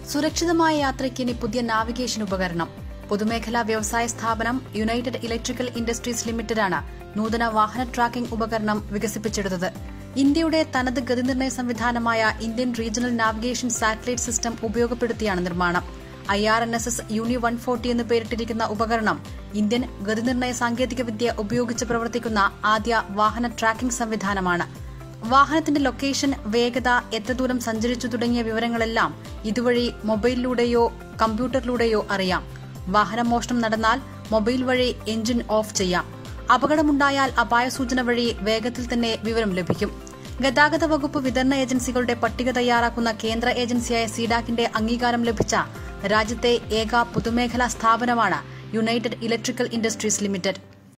സുരക്ഷിതമായ യാത്രയ്ക്ക് ഇനി പുതിയ നാവിഗേഷൻ ഉപകരണം പൊതുമേഖലാ വ്യവസായ സ്ഥാപനം യുണൈറ്റഡ് ഇലക്ട്രിക്കൽ ഇൻഡസ്ട്രീസ് ലിമിറ്റഡാണ് നൂതന വാഹന ട്രാക്കിംഗ് ഉപകരണം വികസിപ്പിച്ചെടുത്തത് ഇന്ത്യയുടെ തനത് ഗതിനിർണ്ണയ സംവിധാനമായ Indian regional navigation satellite system ഉപയോഗപ്പെടുത്തിയാണ് നിർമ്മാണം I R N S S uni one forty എന്ന് പേരിട്ടിരിക്കുന്ന ഉപകരണം ഇന്ത്യൻ ഗതിനിർണ്ണയ സാങ്കേതികവിദ്യ ഉപയോഗിച്ച് പ്രവർത്തിക്കുന്ന ആദ്യ വാഹന ട്രാക്കിംഗ് സംവിധാനമാണ് വാഹനത്തിന്റെ ലൊക്കേഷൻ വേഗത എത്ര ദൂരം സഞ്ചരിച്ചു തുടങ്ങിയ വിവരങ്ങളെല്ലാം ഇതുവഴി മൊബൈലിലൂടെയോ കമ്പ്യൂട്ടറിലൂടെയോ അറിയാം വാഹനമോഷണം നടന്നാൽ മൊബൈൽ വഴി എഞ്ചിൻ ഓഫ് ചെയ്യാം അപകടമുണ്ടായാൽ അപായ സൂചന വഴി വേഗത്തിൽ തന്നെ വിവരം ലഭിക്കും ഗതാഗത വകുപ്പ് വിതരണ ഏജൻസികളുടെ പട്ടിക തയ്യാറാക്കുന്ന കേന്ദ്ര ഏജൻസിയായ സീഡാക്കിന്റെ അംഗീകാരം ലഭിച്ച രാജ്യത്തെ ഏക പൊതുമേഖലാ സ്ഥാപനമാണ് യുണൈറ്റഡ് ഇലക്ട്രിക്കൽ ഇൻഡസ്ട്രീസ് ലിമിറ്റഡ്